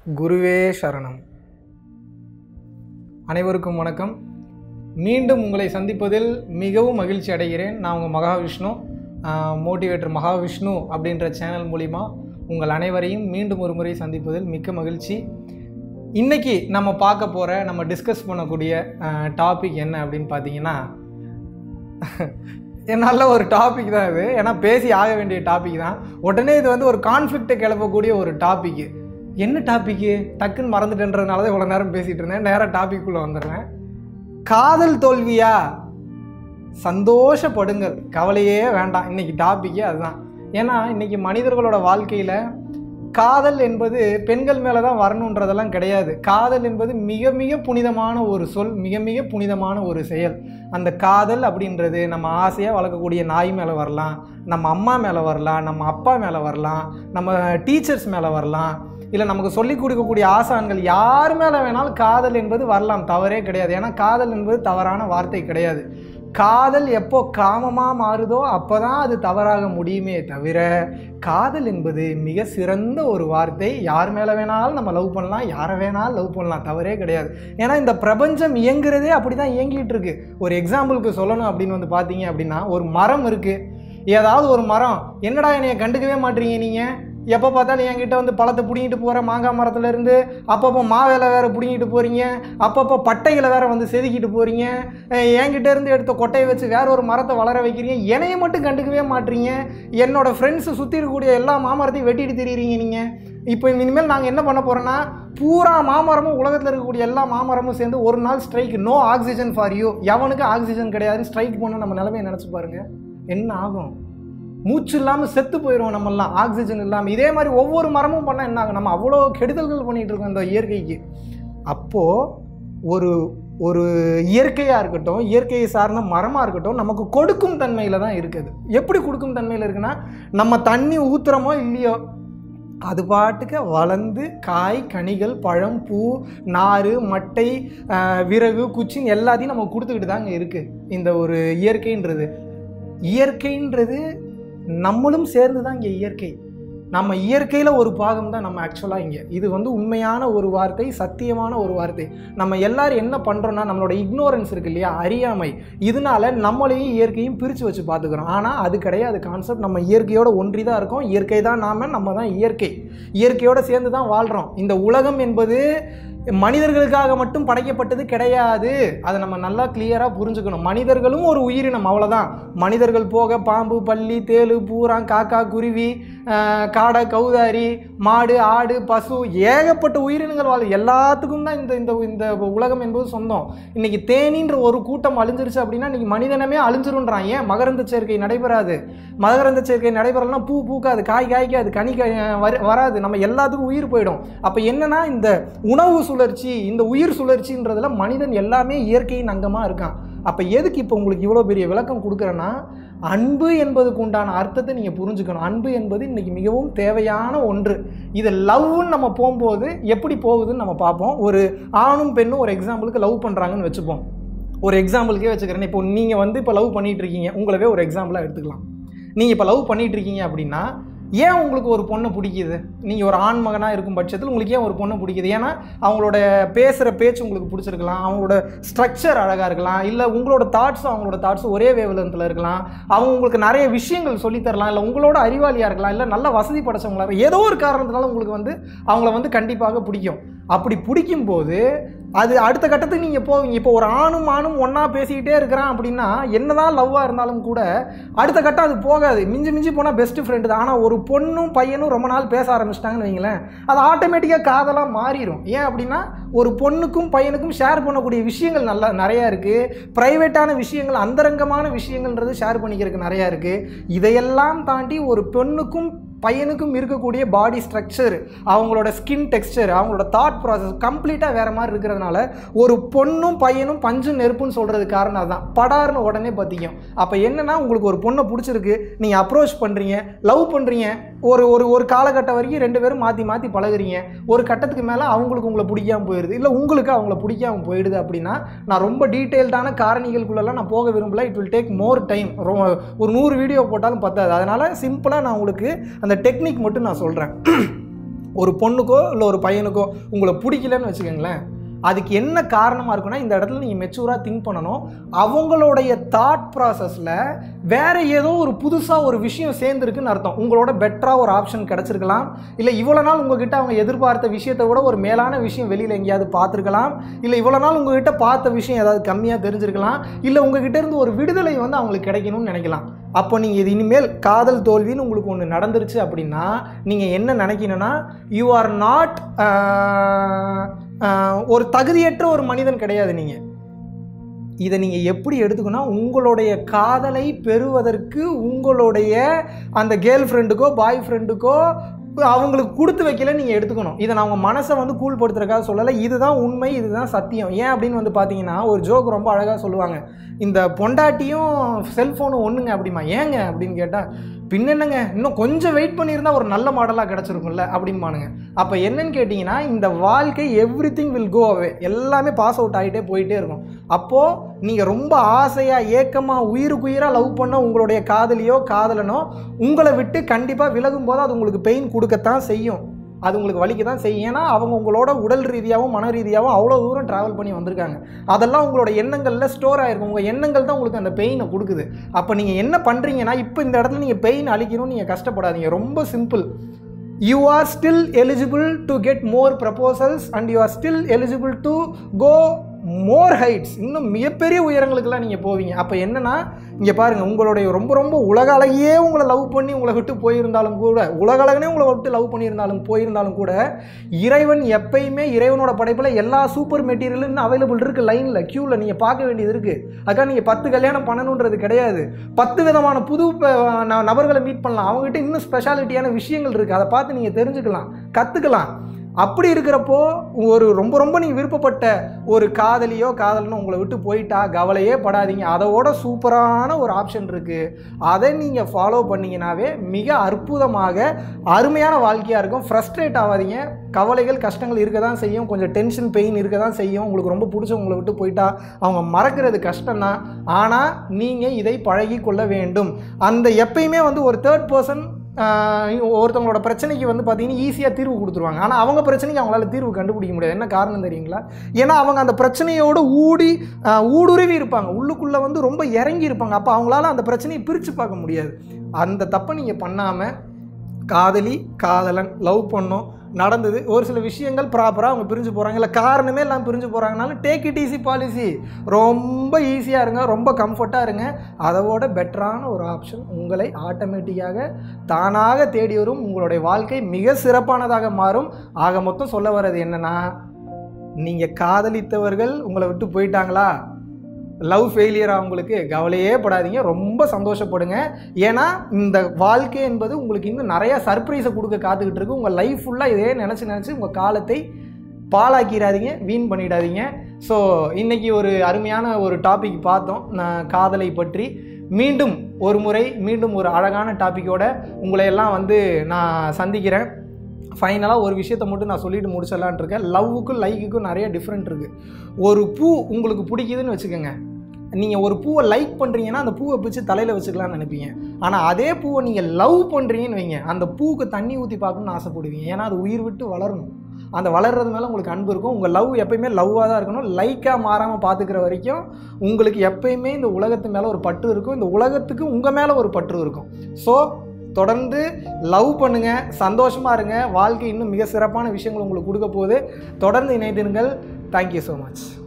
குருவே சரணம் அனைவருக்கும் வணக்கம் மீண்டும் உங்களை சந்திப்பதில் மிகவும் மகிழ்ச்சி அடைகிறேன் நான் உங்கள் மகாவிஷ்ணு மோட்டிவேட்டர் மகாவிஷ்ணு அப்படின்ற சேனல் மூலிமா உங்கள் அனைவரையும் மீண்டும் ஒரு முறை சந்திப்பதில் மிக்க மகிழ்ச்சி இன்னைக்கு நம்ம பார்க்க போகிற நம்ம டிஸ்கஸ் பண்ணக்கூடிய டாபிக் என்ன அப்படின்னு பார்த்தீங்கன்னா நல்ல ஒரு டாபிக் தான் இது ஏன்னா பேசி ஆக வேண்டிய டாபிக் தான் உடனே இது வந்து ஒரு கான்ஃப்ளிக்டை கிளப்பக்கூடிய ஒரு டாபிக் என்ன டாபிக்கு டக்குன்னு மறந்துட்டேன்றதுனால தான் இவ்வளோ நேரம் பேசிகிட்டு இருந்தேன் நேராக டாபிக்குள்ளே வந்துடுறேன் காதல் தோல்வியா சந்தோஷப்படுங்கள் கவலையே வேண்டாம் இன்னைக்கு டாபிக்கே அதுதான் ஏன்னா இன்னைக்கு மனிதர்களோட வாழ்க்கையில் காதல் என்பது பெண்கள் மேலே தான் வரணுன்றதெல்லாம் கிடையாது காதல் என்பது மிக மிக புனிதமான ஒரு சொல் மிக மிக புனிதமான ஒரு செயல் அந்த காதல் அப்படின்றது நம்ம ஆசையாக வளர்க்கக்கூடிய நாய் மேலே வரலாம் நம்ம அம்மா மேலே வரலாம் நம்ம அப்பா மேலே வரலாம் நம்ம டீச்சர்ஸ் மேலே வரலாம் இல்லை நமக்கு சொல்லிக் கொடுக்கக்கூடிய ஆசான்கள் யார் மேலே வேணாலும் காதல் என்பது வரலாம் தவறே கிடையாது ஏன்னா காதல் என்பது தவறான வார்த்தை கிடையாது காதல் எப்போ காமமாக மாறுதோ அப்போ தான் அது தவறாக முடியுமே தவிர காதல் என்பது மிக சிறந்த ஒரு வார்த்தை யார் மேலே வேணாலும் நம்ம லவ் பண்ணலாம் யாரை வேணாலும் லவ் பண்ணலாம் தவறே கிடையாது ஏன்னா இந்த பிரபஞ்சம் இயங்குறதே அப்படி தான் இயங்கிட்டு இருக்கு ஒரு எக்ஸாம்பிளுக்கு சொல்லணும் அப்படின்னு வந்து பார்த்தீங்க அப்படின்னா ஒரு மரம் இருக்குது ஏதாவது ஒரு மரம் என்னடா என்னைய கண்டுக்கவே மாட்டீங்க நீங்கள் எப்போ பார்த்தாலும் என்கிட்ட வந்து பழத்தை பிடிங்கிட்டு போகிற மாங்காய் மரத்துலேருந்து அப்பப்போ மாவேலை வேறு பிடிங்கிட்டு போகிறீங்க அப்பப்போ பட்டைகளை வேறு வந்து செதுக்கிட்டு போகிறீங்க என்கிட்ட இருந்து எடுத்த கொட்டையை வச்சு வேற ஒரு மரத்தை வளர வைக்கிறீங்க என்னைய மட்டும் கண்டுக்கவே மாட்டீங்க என்னோட ஃப்ரெண்ட்ஸு சுற்றி இருக்கக்கூடிய எல்லா மாமரத்தையும் வெட்டிட்டு திரியிறீங்க நீங்கள் இப்போ இனிமேல் நாங்கள் என்ன பண்ண போகிறோன்னா பூரா மாமரமும் உலகத்தில் இருக்கக்கூடிய எல்லா மாமரமும் சேர்ந்து ஒரு நாள் strike no oxygen for you எவனுக்கு ஆக்சிஜன் கிடையாதுன்னு ஸ்ட்ரைக் பண்ண நம்ம நிலைமையை நினச்சி பாருங்க என்ன ஆகும் மூச்சு இல்லாமல் செத்து போயிடுவோம் நம்மெல்லாம் ஆக்சிஜன் இல்லாமல் இதே மாதிரி ஒவ்வொரு மரமும் பண்ணால் என்ன ஆகும் நம்ம அவ்வளோ கெடுதல்கள் பண்ணிகிட்டு இருக்கோம் இந்த இயற்கைக்கு அப்போது ஒரு ஒரு இயற்கையாக இருக்கட்டும் இயற்கையை சார்ந்த மரமாக இருக்கட்டும் நமக்கு கொடுக்கும் தன்மையில் தான் இருக்குது எப்படி கொடுக்கும் தன்மையில் இருக்குன்னா நம்ம தண்ணி ஊற்றுறோமோ இல்லையோ அது பாட்டுக்கு வளர்ந்து காய் கனிகள் பழம் பூ நார் மட்டை விறகு குச்சின்னு எல்லாத்தையும் நம்ம கொடுத்துக்கிட்டு தாங்க இருக்குது இந்த ஒரு இயற்கைன்றது இயற்கைன்றது நம்மளும் சேர்ந்து தான் இங்கே இயற்கை நம்ம இயற்கையில் ஒரு பாகம் தான் நம்ம ஆக்சுவலாக இங்கே இது வந்து உண்மையான ஒரு வார்த்தை சத்தியமான ஒரு வார்த்தை நம்ம எல்லாரும் என்ன பண்ணுறோன்னா நம்மளோட இக்னோரன்ஸ் இருக்கு இல்லையா அறியாமை இதனால நம்மளையும் இயற்கையும் பிரித்து வச்சு பார்த்துக்கிறோம் ஆனால் அது கிடையாது கான்செப்ட் நம்ம இயற்கையோட ஒன்றி தான் இருக்கோம் இயற்கை தான் நாம நம்ம தான் இயற்கை இயற்கையோட சேர்ந்து தான் வாழ்கிறோம் இந்த உலகம் என்பது மனிதர்களுக்காக மட்டும் படைக்கப்பட்டது கிடையாது அதை நம்ம நல்லா கிளியராக புரிஞ்சுக்கணும் மனிதர்களும் ஒரு உயிரினம் அவ்வளோதான் மனிதர்கள் போக பாம்பு பள்ளி தேளு பூரான் காக்கா குருவி காடை கௌதாரி மாடு ஆடு பசு ஏகப்பட்ட உயிரினங்கள் வாழ எல்லாத்துக்கும் தான் இந்த இந்த இந்த உலகம் என்பது சொந்தம் இன்னைக்கு தேனின்ற ஒரு கூட்டம் அழிஞ்சிருச்சு அப்படின்னா இன்னைக்கு மனிதனமே அழிஞ்சிருன்றான் ஏன் மகரந்த சேர்க்கை நடைபெறாது மகரந்த சேர்க்கை நடைபெறலாம் பூ பூக்காது காய் காய்க்காது கனி வராது நம்ம எல்லாத்துக்கும் உயிர் போயிடும் அப்போ என்னன்னா இந்த உணவு சுழற்சி இந்த உயிர் சுழற்சின்றதுல மனிதன் எல்லாமே இயற்கையின் அங்கமாக இருக்கான் அப்போ எதுக்கு இப்போ உங்களுக்கு இவ்வளோ பெரிய விளக்கம் கொடுக்குறேன்னா அன்பு என்பதுக்கு உண்டான அர்த்தத்தை நீங்கள் புரிஞ்சுக்கணும் அன்பு என்பது இன்றைக்கி மிகவும் தேவையான ஒன்று இது லவ்னு நம்ம போகும்போது எப்படி போகுதுன்னு நம்ம பார்ப்போம் ஒரு ஆணும் பெண்ணும் ஒரு எக்ஸாம்பிளுக்கு லவ் பண்ணுறாங்கன்னு வச்சுப்போம் ஒரு எக்ஸாம்பிளுக்கே வச்சுக்கிறேன் இப்போ நீங்கள் வந்து இப்போ லவ் பண்ணிகிட்டு இருக்கீங்க உங்களவே ஒரு எக்ஸாம்பிளாக எடுத்துக்கலாம் நீங்கள் இப்போ லவ் பண்ணிகிட்டு இருக்கீங்க அப்படின்னா ஏன் உங்களுக்கு ஒரு பொண்ணை பிடிக்குது நீங்கள் ஒரு ஆண் மகனாக இருக்கும் பட்சத்தில் உங்களுக்கு ஏன் ஒரு பொண்ணை பிடிக்குது ஏன்னா அவங்களோட பேசுகிற பேச்சு உங்களுக்கு பிடிச்சிருக்கலாம் அவங்களோட ஸ்ட்ரக்சர் அழகாக இருக்கலாம் இல்லை உங்களோட தாட்ஸும் அவங்களோட தாட்ஸும் ஒரே வேவலத்தில் இருக்கலாம் அவங்க உங்களுக்கு நிறைய விஷயங்கள் சொல்லித்தரலாம் இல்லை உங்களோட அறிவாளியாக இருக்கலாம் இல்லை நல்ல வசதி படைச்சவங்களாக இருக்கலாம் ஏதோ ஒரு காரணத்தினால உங்களுக்கு வந்து அவங்கள வந்து கண்டிப்பாக பிடிக்கும் அப்படி பிடிக்கும்போது அது அடுத்த கட்டத்துக்கு நீங்கள் போவீங்க இப்போ ஒரு ஆணும் ஆணும் ஒன்றா பேசிக்கிட்டே இருக்கிறான் அப்படின்னா என்னதான் லவ்வாக இருந்தாலும் கூட அடுத்த கட்டம் அது போகாது மிஞ்சி மிஞ்சி போனால் பெஸ்ட் ஃப்ரெண்டு தான் ஆனால் ஒரு பொண்ணும் பையனும் ரொம்ப நாள் பேச ஆரம்பிச்சிட்டாங்கன்னு வைங்களேன் அது ஆட்டோமேட்டிக்காக காதலாக மாறிடும் ஏன் அப்படின்னா ஒரு பொண்ணுக்கும் பையனுக்கும் ஷேர் பண்ணக்கூடிய விஷயங்கள் நல்லா நிறையா இருக்குது ப்ரைவேட்டான விஷயங்கள் அந்தரங்கமான விஷயங்கள்ன்றது ஷேர் பண்ணிக்கிறதுக்கு நிறையா இருக்குது இதையெல்லாம் தாண்டி ஒரு பெண்ணுக்கும் பையனுக்கும் இருக்கக்கூடிய பாடி ஸ்ட்ரக்சர் அவங்களோட ஸ்கின் டெக்ஸ்டர் அவங்களோட தாட் ப்ராசஸ் கம்ப்ளீட்டாக வேறு மாதிரி இருக்கிறதுனால ஒரு பொண்ணும் பையனும் பஞ்சும் நெருப்புன்னு சொல்கிறது காரணம் அதுதான் படார்னு உடனே பார்த்திக்கும் அப்போ என்னென்னா உங்களுக்கு ஒரு பொண்ணை பிடிச்சிருக்கு நீங்கள் அப்ரோச் பண்ணுறீங்க லவ் பண்ணுறீங்க ஒரு ஒரு ஒரு காலகட்டம் வரைக்கும் ரெண்டு பேரும் மாற்றி மாற்றி பழகுறீங்க ஒரு கட்டத்துக்கு மேலே அவங்களுக்கு உங்களை பிடிக்காம போயிடுது இல்லை உங்களுக்கு அவங்கள பிடிக்காம போயிடுது அப்படின்னா நான் ரொம்ப டீட்டெயில்டான காரணிகளுக்குள்ளெல்லாம் நான் போக விரும்பல it will take more time ஒரு நூறு வீடியோ போட்டாலும் பத்தாது அதனால் சிம்பிளாக நான் உங்களுக்கு அந்த டெக்னிக் மட்டும் நான் சொல்கிறேன் ஒரு பொண்ணுக்கோ இல்லை ஒரு பையனுக்கோ உங்களை பிடிக்கலன்னு வச்சுக்கோங்களேன் அதுக்கு என்ன காரணமாக இருக்குன்னா இந்த இடத்துல நீங்கள் மெச்சூராக திங்க் பண்ணணும் அவங்களுடைய தாட் ப்ராசஸில் வேற ஏதோ ஒரு புதுசாக ஒரு விஷயம் சேர்ந்துருக்குன்னு அர்த்தம் உங்களோட பெட்டராக ஒரு ஆப்ஷன் கிடச்சிருக்கலாம் இல்லை இவ்வளோ நாள் உங்ககிட்ட அவங்க எதிர்பார்த்த விஷயத்தை விட ஒரு மேலான விஷயம் வெளியில் எங்கேயாவது பார்த்துருக்கலாம் இல்லை இவ்வளோ நாள் உங்ககிட்ட பார்த்த விஷயம் ஏதாவது கம்மியாக தெரிஞ்சிருக்கலாம் இல்லை உங்ககிட்ட இருந்து ஒரு விடுதலை வந்து அவங்களுக்கு கிடைக்கணும்னு நினைக்கலாம் அப்போ நீங்கள் இது இனிமேல் காதல் தோல்வின்னு உங்களுக்கு ஒன்று நடந்துருச்சு அப்படின்னா நீங்கள் என்ன நினைக்கணும்னா யூ ஆர் நாட் ஒரு தகுதியற்ற ஒரு மனிதன் கிடையாது நீங்கள் இதை நீங்கள் எப்படி எடுத்துக்கணும் உங்களுடைய காதலை பெறுவதற்கு உங்களுடைய அந்த கேர்ள் ஃப்ரெண்டுக்கோ பாய் ஃப்ரெண்டுக்கோ அவங்களுக்கு கொடுத்து வைக்கல நீங்கள் எடுத்துக்கணும் இதை நான் உங்கள் மனசை வந்து கூழ்படுத்துறதுக்காக சொல்லலை இதுதான் உண்மை இதுதான் சத்தியம் ஏன் அப்படின்னு வந்து பார்த்தீங்கன்னா ஒரு ஜோக் ரொம்ப அழகாக சொல்லுவாங்க இந்த பொண்டாட்டியும் செல்ஃபோனும் ஒன்றுங்க அப்படிமா ஏங்க அப்படின்னு கேட்டால் பின்னென்னங்க இன்னும் கொஞ்சம் வெயிட் பண்ணியிருந்தா ஒரு நல்ல மாடலாக கிடச்சிருக்கும்ல அப்படிம்பானுங்க அப்போ என்னன்னு கேட்டிங்கன்னா இந்த வாழ்க்கை everything will go away எல்லாமே பாஸ் அவுட் ஆகிட்டே போயிட்டே இருக்கும் அப்போது நீங்கள் ரொம்ப ஆசையாக ஏக்கமாக உயிருக்குயிராக லவ் பண்ண உங்களுடைய காதலியோ காதலனோ உங்களை விட்டு கண்டிப்பாக விலகும் போது அது உங்களுக்கு பெயின் கொடுக்கத்தான் செய்யும் அது உங்களுக்கு வலிக்க தான் செய்யும் ஏன்னா அவங்க உங்களோட உடல் ரீதியாகவும் மன ரீதியாகவும் அவ்வளோ தூரம் ட்ராவல் பண்ணி வந்திருக்காங்க அதெல்லாம் உங்களோட எண்ணங்களில் ஸ்டோர் ஆகிருக்கும் உங்கள் எண்ணங்கள் தான் உங்களுக்கு அந்த பெயினை கொடுக்குது அப்போ நீங்கள் என்ன பண்ணுறீங்கன்னா இப்போ இந்த இடத்துல நீங்கள் பெயின் அழிக்கணும்னு நீங்கள் கஷ்டப்படாதீங்க ரொம்ப simple you are still eligible to get more proposals and you are still eligible to go more heights இன்னும் மிகப்பெரிய உயரங்களுக்கெல்லாம் நீங்கள் போவீங்க அப்போ என்னன்னா இங்கே பாருங்கள் உங்களுடைய ரொம்ப ரொம்ப உலக அழகியே உங்களை லவ் பண்ணி உங்களை விட்டு போயிருந்தாலும் கூட உலக அழகனே உங்களை விட்டு லவ் பண்ணியிருந்தாலும் போயிருந்தாலும் கூட இறைவன் எப்பயுமே இறைவனோட படைப்பில் எல்லா சூப்பர் மெட்டீரியலும் இன்னும் அவைலபிள் இருக்குது லைனில் க்யூவில் நீங்கள் பார்க்க வேண்டியது இருக்குது அதுக்காக நீங்கள் பத்து கல்யாணம் பண்ணணுன்றது கிடையாது பத்து விதமான புது ப- ந- நபர்களை மீட் பண்ணலாம் அவங்ககிட்ட இன்னும் ஸ்பெஷாலிட்டியான விஷயங்கள் இருக்குது அதை பார்த்து நீங்கள் தெரிஞ்சுக்கலாம் கற்றுக்கலாம் அப்படி இருக்கிறப்போ ஒரு ரொம்ப ரொம்ப நீங்கள் விருப்பப்பட்ட ஒரு காதலியோ காதலனோ உங்களை விட்டு போயிட்டா கவலையே படாதீங்க அதோட சூப்பரான ஒரு ஆப்ஷன் இருக்குது அதை நீங்கள் ஃபாலோ பண்ணீங்கன்னாவே மிக அற்புதமாக அருமையான வாழ்க்கையாக இருக்கும் ஃப்ரஸ்ட்ரேட் ஆகாதீங்க கவலைகள் கஷ்டங்கள் இருக்க தான் செய்யும் கொஞ்சம் டென்ஷன் பெயின் இருக்க தான் செய்யும் உங்களுக்கு ரொம்ப பிடிச்சவங்களை விட்டு போயிட்டா அவங்க மறக்கிறது கஷ்டம்தான் ஆனால் நீங்கள் இதை பழகி கொள்ள வேண்டும் அந்த எப்பயுமே வந்து ஒரு தேர்ட் பர்சன் ஒருத்தவங்களோட பிரச்சனைக்கு வந்து பார்த்தீங்கன்னா ஈஸியாக தீர்வு கொடுத்துருவாங்க ஆனால் அவங்க பிரச்சனைக்கு அவங்களால தீர்வு கண்டுபிடிக்க முடியாது என்ன காரணம் தெரியுங்களா ஏன்னா அவங்க அந்த பிரச்சனையோடு ஊடி ஆஹ், ஊடுருவி இருப்பாங்க உள்ளுக்குள்ளே வந்து ரொம்ப இறங்கி இருப்பாங்க அப்போ அவங்களால அந்த பிரச்சனையை பிரித்து பார்க்க முடியாது அந்த தப்பை நீங்கள் பண்ணாமல் காதலி காதலன் லவ் பண்ணோம் நடந்தது ஒரு சில விஷயங்கள் ப்ராப்பராக அவங்க பிரிஞ்சு போகிறாங்க இல்லை காரணமே எல்லாம் பிரிஞ்சு போகிறாங்கனாலும் டேக் இட் ஈஸி பாலிசி ரொம்ப ஈஸியாக இருங்க ரொம்ப கம்ஃபர்ட்டாக இருங்க அதோட பெட்டரான ஒரு ஆப்ஷன் உங்களை ஆட்டோமேட்டிக்காக தானாக தேடி வரும் உங்களுடைய வாழ்க்கை மிக சிறப்பானதாக மாறும் ஆக மொத்தம் சொல்ல வர்றது என்னன்னா நீங்கள் காதலித்தவர்கள் உங்களை விட்டு போயிட்டாங்களா லவ் ஃபெயிலியர் அவங்களுக்கு கவலையே படாதீங்க ரொம்ப சந்தோஷப்படுங்க ஏன்னா இந்த வாழ்க்கை என்பது உங்களுக்கு இன்னும் நிறைய சர்ப்ரைஸை கொடுக்க காத்துக்கிட்டு இருக்கு உங்கள் லைஃப் ஃபுல்லாக இதே நினச்சி நினச்சி உங்கள் காலத்தை பாழாக்கிடாதீங்க வீண் பண்ணிடாதீங்க ஸோ இன்னைக்கு ஒரு அருமையான ஒரு டாபிக் பார்த்தோம் நான் காதலை பற்றி மீண்டும் ஒரு முறை மீண்டும் ஒரு அழகான டாப்பிக்கோட உங்களை எல்லாம் வந்து நான் சந்திக்கிறேன் ஃபைனலாக ஒரு விஷயத்தை மட்டும் நான் சொல்லிட்டு முடிச்சிடலான் இருக்கேன் லவ்வுக்கும் லைக்குக்கும் நிறைய டிஃப்ரெண்ட் இருக்குது ஒரு பூ உங்களுக்கு பிடிக்குதுன்னு வச்சுக்கோங்க நீங்கள் ஒரு பூவை லைக் பண்ணுறீங்கன்னா அந்த பூவை பிடிச்சி தலையில் வச்சுக்கலாம்னு நினைப்பீங்க ஆனால் அதே பூவை நீங்கள் லவ் பண்ணுறீங்கன்னு வைங்க அந்த பூவுக்கு தண்ணி ஊற்றி பார்க்கணும்னு ஆசைப்படுவீங்க ஏன்னா அது உயிர் விட்டு வளரணும் அந்த வளர்றது மேலே உங்களுக்கு அன்பு இருக்கும் உங்கள் லவ் எப்பயுமே லவ்வாக தான் இருக்கணும் லைக்காக மாறாமல் பார்த்துக்கிற வரைக்கும் உங்களுக்கு எப்பயுமே இந்த உலகத்து மேலே ஒரு பற்று இருக்கும் இந்த உலகத்துக்கு உங்கள் மேலே ஒரு பற்று இருக்கும் ஸோ தொடர்ந்து லவ் பண்ணுங்க சந்தோஷமா இருங்க வாழ்க்கை இன்னும் மிக சிறப்பான விஷயங்கள் உங்களுக்கு கொடுக்க போகுது தொடர்ந்து இணைந்திருங்கள் தேங்க்யூ ஸோ மச்